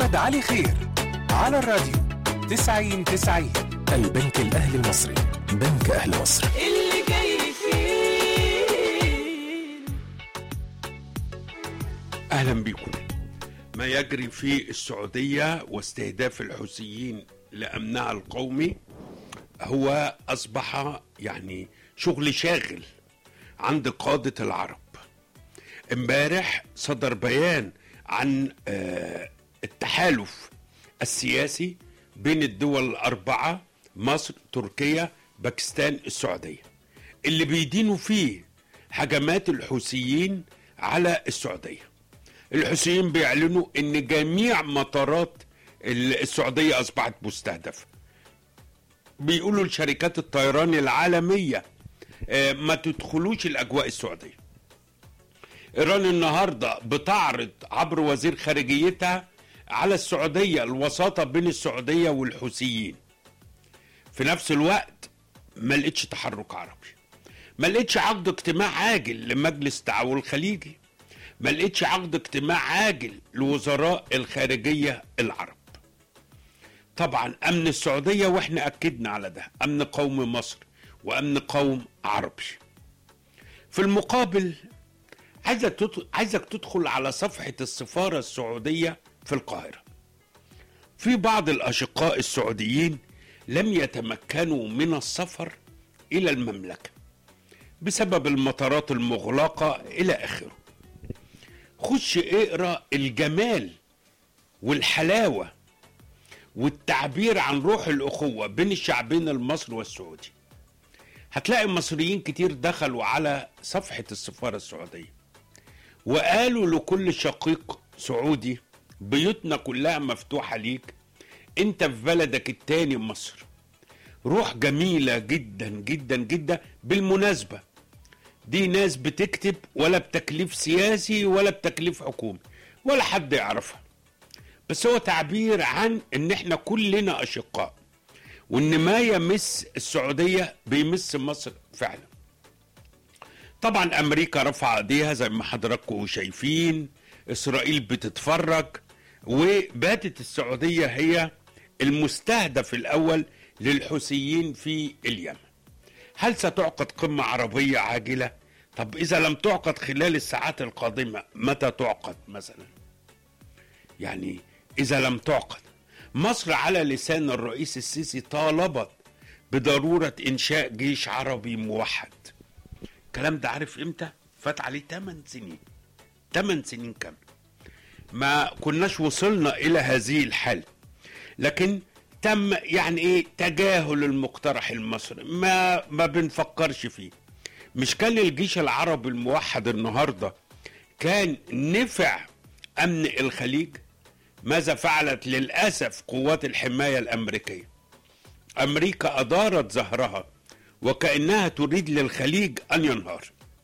سعد علي خير على الراديو 90 90 البنك الأهلي المصري بنك أهل مصر اللي جاي فيه اهلا بكم ما يجري في السعوديه واستهداف الحوثيين لامنها القومي هو اصبح يعني شغل شاغل عند قاده العرب امبارح صدر بيان عن آه، التحالف السياسي بين الدول الاربعه مصر تركيا باكستان السعوديه اللي بيدينوا فيه هجمات الحوثيين على السعوديه الحوثيين بيعلنوا ان جميع مطارات ال- السعوديه اصبحت مستهدفه بيقولوا لشركات الطيران العالميه آه، ما تدخلوش الاجواء السعوديه ايران النهارده بتعرض عبر وزير خارجيتها على السعوديه الوساطه بين السعوديه والحوثيين في نفس الوقت ما لقيتش تحرك عربي ما لقيتش عقد اجتماع عاجل لمجلس التعاون الخليجي ما لقيتش عقد اجتماع عاجل لوزراء الخارجيه العرب طبعا امن السعوديه واحنا اكدنا على ده امن قوم مصر وامن قوم عربي في المقابل عايزك تدخل عايزك تدخل على صفحه السفاره السعوديه في القاهره في بعض الاشقاء السعوديين لم يتمكنوا من السفر الى المملكه بسبب المطارات المغلقه الى اخره خش اقرا الجمال والحلاوه والتعبير عن روح الاخوه بين الشعبين المصري والسعودي هتلاقي مصريين كتير دخلوا على صفحه السفاره السعوديه وقالوا لكل شقيق سعودي بيوتنا كلها مفتوحه ليك انت في بلدك التاني مصر روح جميله جدا جدا جدا بالمناسبه دي ناس بتكتب ولا بتكليف سياسي ولا بتكليف حكومي ولا حد يعرفها بس هو تعبير عن ان احنا كلنا اشقاء وان ما يمس السعوديه بيمس مصر فعلا طبعا امريكا رفع ايديها زي ما حضراتكم شايفين اسرائيل بتتفرج وباتت السعوديه هي المستهدف الاول للحوثيين في اليمن هل ستعقد قمة عربية عاجلة؟ طب إذا لم تعقد خلال الساعات القادمة متى تعقد مثلا؟ يعني إذا لم تعقد مصر على لسان الرئيس السيسي طالبت بضرورة إنشاء جيش عربي موحد الكلام ده عارف إمتى؟ فات عليه 8 سنين 8 سنين كامل ما كناش وصلنا إلى هذه الحالة لكن تم يعني ايه تجاهل المقترح المصري ما ما بنفكرش فيه مش كان الجيش العربي الموحد النهارده كان نفع امن الخليج ماذا فعلت للاسف قوات الحمايه الامريكيه امريكا ادارت ظهرها وكانها تريد للخليج ان ينهار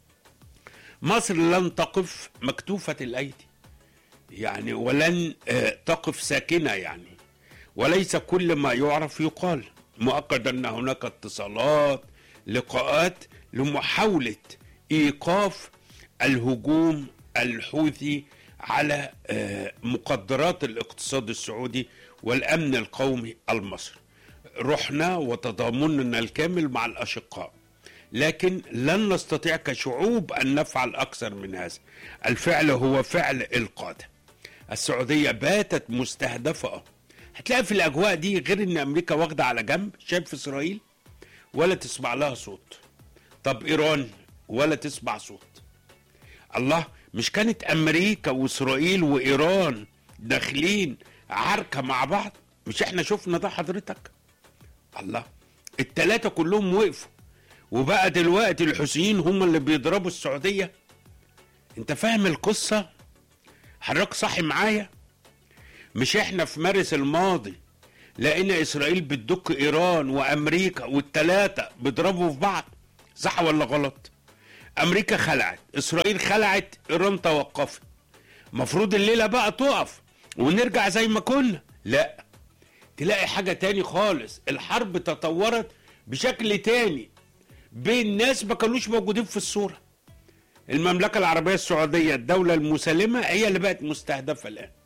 مصر لن تقف مكتوفه الايدي يعني ولن آه، تقف ساكنه يعني وليس كل ما يعرف يقال مؤكد ان هناك اتصالات لقاءات لمحاوله ايقاف الهجوم الحوثي على آه، مقدرات الاقتصاد السعودي والامن القومي المصري رحنا وتضامننا الكامل مع الاشقاء لكن لن نستطيع كشعوب ان نفعل اكثر من هذا الفعل هو فعل القاده السعوديه باتت مستهدفه هتلاقي في الاجواء دي غير ان امريكا واخده على جنب شايف اسرائيل ولا تسمع لها صوت طب ايران ولا تسمع صوت الله مش كانت امريكا واسرائيل وايران داخلين عركه مع بعض مش احنا شفنا ده حضرتك الله التلاتة كلهم وقفوا وبقى دلوقتي الحوثيين هم اللي بيضربوا السعودية انت فاهم القصة حضرتك صاحي معايا مش احنا في مارس الماضي لقينا اسرائيل بتدك ايران وامريكا والتلاتة بيضربوا في بعض صح ولا غلط امريكا خلعت اسرائيل خلعت ايران توقفت مفروض الليلة بقى تقف ونرجع زي ما كنا لا تلاقي حاجة تاني خالص الحرب تطورت بشكل تاني بين ناس ما كانوش موجودين في الصورة المملكة العربية السعودية الدولة المسلمة هي اللي بقت مستهدفة الآن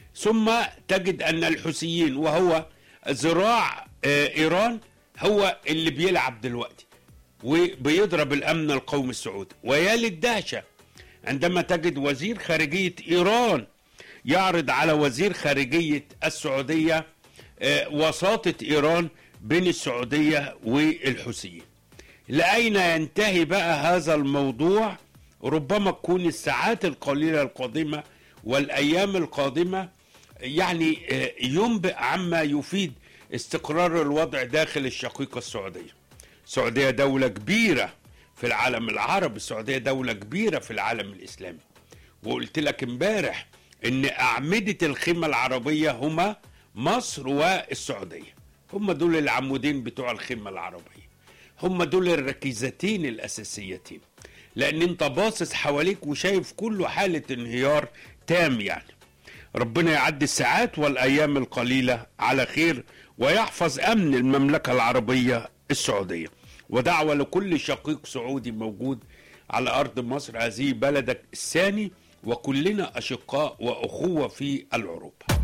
ثم تجد أن الحوثيين وهو ذراع آه، إيران هو اللي بيلعب دلوقتي وبيضرب الأمن القومي السعودي ويا للدهشة عندما تجد وزير خارجية إيران يعرض على وزير خارجية السعودية آه، وساطة إيران بين السعودية والحوثيين لأين ينتهي بقى هذا الموضوع ربما تكون الساعات القليلة القادمة والأيام القادمة يعني آه، ينبئ عما يفيد استقرار الوضع داخل الشقيقة السعودية السعودية دولة كبيرة في العالم العربي السعودية دولة كبيرة في العالم الإسلامي وقلت لك امبارح ان أعمدة الخيمة العربية هما مصر والسعودية هم دول العمودين بتوع الخيمة العربية هم دول الركيزتين الأساسيتين لأن انت باصص حواليك وشايف كله حالة انهيار تام يعني ربنا يعدي الساعات والأيام القليلة على خير ويحفظ أمن المملكة العربية السعودية ودعوة لكل شقيق سعودي موجود على أرض مصر هذه بلدك الثاني وكلنا أشقاء وأخوة في العروبة